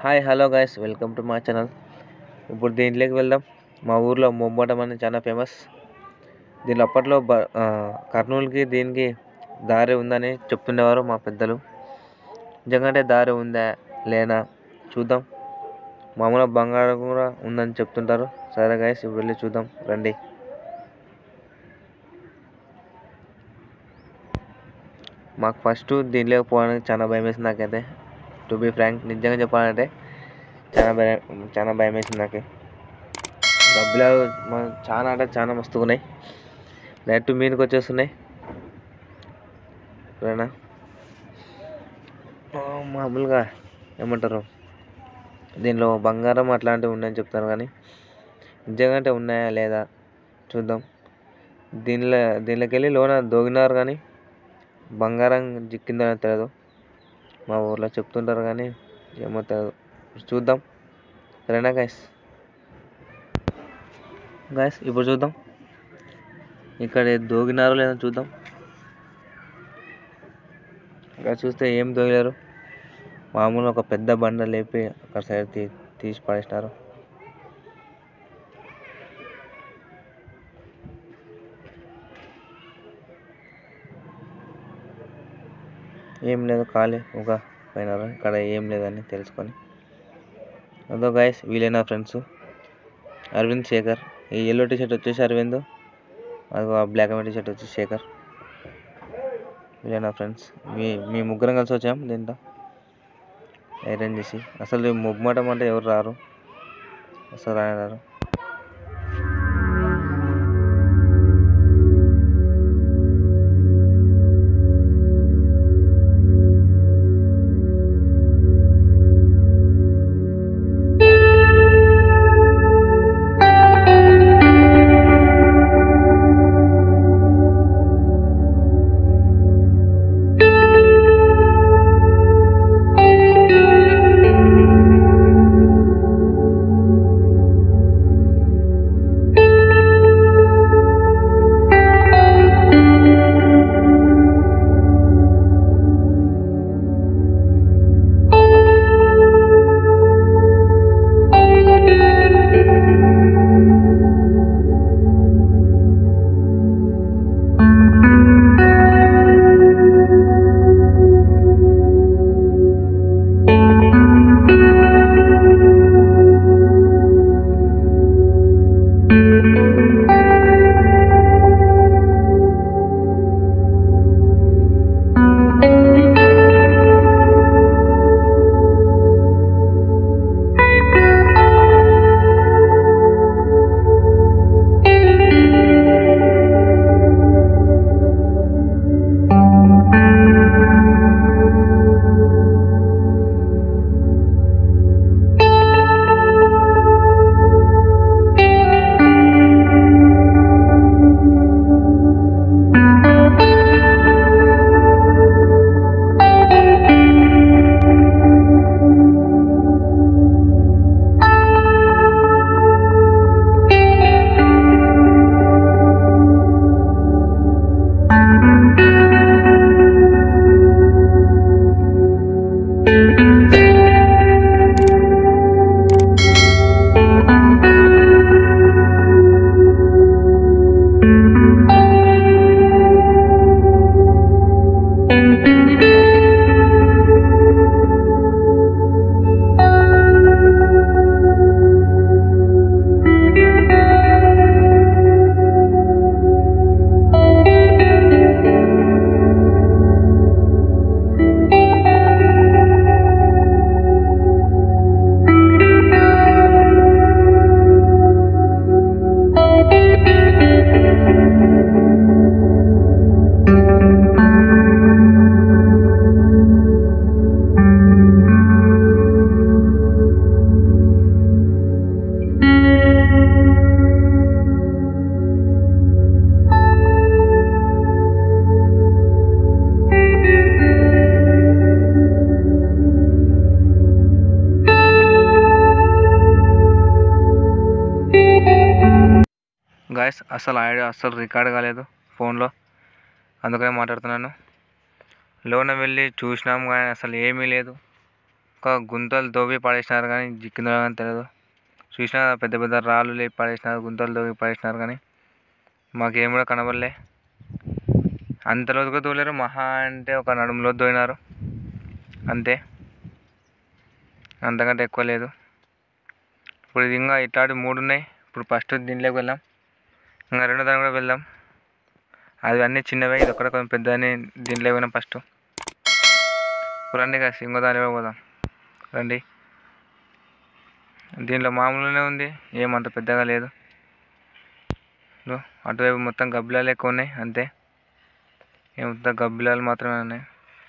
hi hello guys welcome to మా channel ఇప్పుడు దీంట్లోకి వెళ్దాం మా ఊర్లో మొమ్మటం అనేది చాలా ఫేమస్ దీని అప్పట్లో బ ఆ, కర్నూలుకి దీనికి దారి ఉందని చెప్తుండేవారు మా పెద్దలు నిజంగానే దారి ఉందా లేనా చూద్దాం మామూలుగా బంగారం కూడా ఉందని చెప్తుంటారు సరే గైస్ ఇప్పుడు వెళ్ళి చూద్దాం రండి మాకు ఫస్ట్ దీంట్లోకి పోవడానికి చాలా భయం వేసింది నాకైతే టు బీ ఫ్రాంక్ నిజంగా చెప్పాలంటే చాలా భయం చాలా భయం వేసింది నాకు డబ్బులు మ- చాలా అంటే చాలా మస్తుగా ఉన్నాయి డైరెక్ట్ మీదకి వచ్చేస్తున్నాయి సరేనా ఆ, మామూలుగా ఏమంటారు దీనిలో బంగారం అట్లాంటివి ఉన్నాయని చెప్తారు కానీ నిజంగా అంటే ఉన్నాయా లేదా చూద్దాం దీనిలో దీనిలోకి వెళ్ళి లోన దోగినారు కానీ బంగారం చిక్కిందో తెలియదు మా ఊర్లో చెప్తుంటారు కానీ ఏమో తెలియదు చూద్దాం సరేనా గాయస్ గాయస్ ఇప్పుడు చూద్దాం ఇక్కడ దోగినారో లేదో చూద్దాం ఇక్కడ చూస్తే ఏం దోగలేరు మామూలు ఒక పెద్ద బండ లేపి అక్కడ సైడ్ తీ తీసి పడేసినారు ఏం లేదు ఖాళీ ఒక పోయినారు ఇక్కడ ఏం లేదని తెలుసుకొని అదో గాయస్ వీలే నా ఫ్రెండ్స్ అరవింద్ శేఖర్ ఈ ఎల్లో టీ షర్ట్ వచ్చేసి అరవింద్ అదిగో ఆ black and white T shirt వచ్చేసి శేఖర్ వీలే నా ఫ్రెండ్స్ మీ మీ ముగ్గురం కలిసి వచ్చాం దీంట్లో అరేంజ్ చేసి అసలు ముగ్గుమటం అంటే ఎవరు రారు అసలు రానే రారు గాయస్ అసలు ఆడియో అస్సలు రికార్డ్ కాలేదు ఫోన్లో అందుకనే మాట్లాడుతున్నాను లోన వెళ్ళి చూసినాం కానీ అసలు ఏమీ లేదు ఒక గుంతలు దోవి పడేసినారు కానీ జిక్కిందో కానీ తెలియదు చూసినా కదా పెద్ద పెద్ద రాళ్ళు లేపి పడేసినారు గుంతలు దోవి పడేసినారు కానీ మాకేం కూడా కనబడలే అంత లోతుగా తోలేరు మహా అంటే ఒక నడుములో దోయినారు అంతే అంతకంటే ఎక్కువ లేదు ఇప్పుడు ఇది ఇంకా ఇట్లాంటి మూడు ఉన్నాయి ఇప్పుడు ఫస్ట్ దీంట్లోకి వెళ్దాం ఇంకా రెండో దాని కూడా వెళ్దాం అది అన్నీ చిన్నవే ఇది ఒక్కటే కొంచెం పెద్దదని దీంట్లో పోయినాం ఫస్ట్ ఇప్పుడు రండి కాసి ఇంకో దాని కూడా పోదాం రండి దీంట్లో మామూలుగానే ఉంది ఏమంత పెద్దగా లేదు ఇదిగో అటువైపు మొత్తం గబ్బిలాలు ఎక్కువ ఉన్నాయి అంతే ఏమంత గబ్బిలాలు మాత్రమే ఉన్నాయి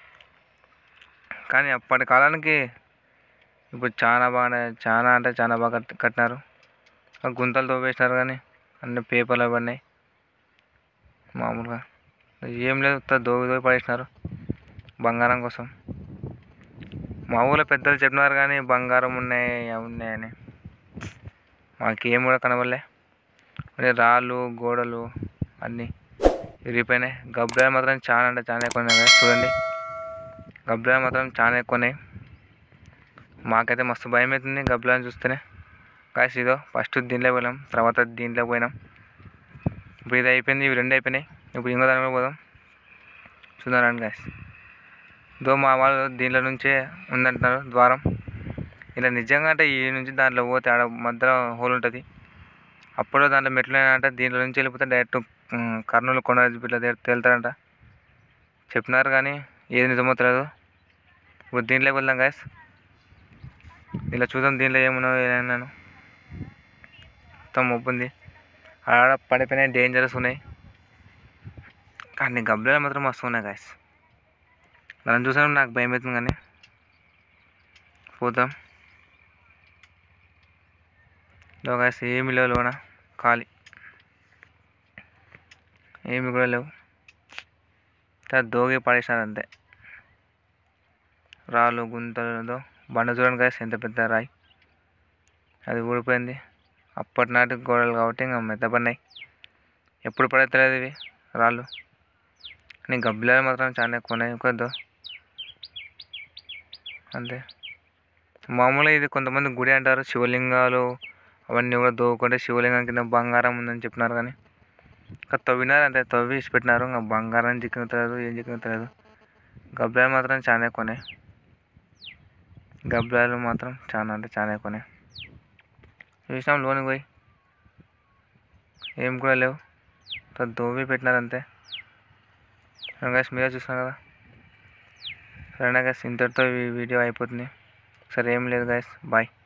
కానీ అప్పటి కాలానికి ఇప్పుడు చాలా బాగా చాలా అంటే చాలా బాగా కట్ కట్టినారు ఆ గుంతలు తోపేసినారు కానీ అన్ని పేపర్లు పడినాయి మామూలుగా ఏం లేదు ఉత్త దోవి దోవి పడేసినారు బంగారం కోసం మా ఊళ్ళో పెద్దలు చెప్పినారు కానీ బంగారం ఉన్నాయి అవి ఉన్నాయని మాకేం కూడా కనబడలే అదే రాళ్ళు గోడలు అన్నీ విరిగిపోయినాయి గబ్బిలాలు మాత్రం చాలా అంటే చాలా ఎక్కువ ఉన్నాయి కదా చూడండి గబ్బిలాలు మాత్రం చాలా ఎక్కువ ఉన్నాయి మాకైతే మస్తు భయం అవుతుంది గబ్బిలాని చూస్తేనే కాసి ఇదో ఫస్ట్ దీంట్లో పోయినాం తర్వాత దీంట్లో పోయినాం ఇప్పుడు ఇది అయిపోయింది ఇవి రెండు అయిపోయినాయి ఇప్పుడు ఇంకో దాని కూడా పోదాం చూద్దాం రండి గాయస్ దో మా వాళ్ళు దీంట్లో నుంచే ఉందంటున్నారు ద్వారం ఇలా నిజంగా అంటే ఈ నుంచి దాంట్లో పోతే ఆడ మధ్యలో హోల్ ఉంటుంది అప్పుడు దాంట్లో మెట్లు అంటే దీంట్లో నుంచి వెళ్ళిపోతే డైరెక్ట్ ఉమ్, కర్నూలు కొండ ఇట్లా తేలుతారంట చెప్పినారు కానీ ఏది నిజమో తెలియదు ఇప్పుడు దీంట్లోకి వెళ్దాం గాయస్ ఇలా చూద్దాం దీంట్లో ఏమున్నావు ఏమన్నాను మొత్తం మబ్బు ఉంది ఆడ పడిపోయినాయి డేంజరస్ ఉన్నాయి కానీ గబ్బిలాలు మాత్రం మస్తు ఉన్నాయి గాయస్ దాన్ని చూసాను నాకు భయం అవుతుంది కానీ పోతాం గాయస్ ఏమి లేవు లోన ఖాళీ ఏమి కూడా లేవు తర్వాత దోగి పడేసినారు అంతే రాళ్ళు గుంతలతో బండ చూడండి గాయస్ ఎంత పెద్ద రాయి అది ఊడిపోయింది అప్పటి నాటి గోడలు కాబట్టి ఇంకా మెత్తపడినాయి ఎప్పుడు పడతలేదు ఇవి రాళ్ళు కానీ గబ్బిలాలు మాత్రం చాలా ఎక్కువ ఉన్నాయి కొద్దు అంతే మామూలుగా ఇది కొంతమంది గుడి అంటారు శివలింగాలు అవన్నీ కూడా దోవుకుంటే శివలింగం కింద బంగారం ఉందని చెప్పినారు కానీ ఇంకా తవ్వినారు అంతే తవ్వి ఇచ్చి పెట్టినారు ఇంకా బంగారం చిక్కిన తెలియదు ఏం చిక్కిన తెలియదు గబ్బిలాలు మాత్రం చాలా ఎక్కువ ఉన్నాయి గబ్బిలాలు మాత్రం చాలా అంటే చాలా ఎక్కువ ఉన్నాయి చూసినాం లోనికి పోయి ఏం కూడా లేవు అంతా దోవి పెట్టినారు అంతే గైస్ మీరే చూస్తున్నారు కదా సరేనా గైస్ ఇంతటితో ఈ వీడియో అయిపోతుంది సరే ఏం లేదు గైస్ బాయ్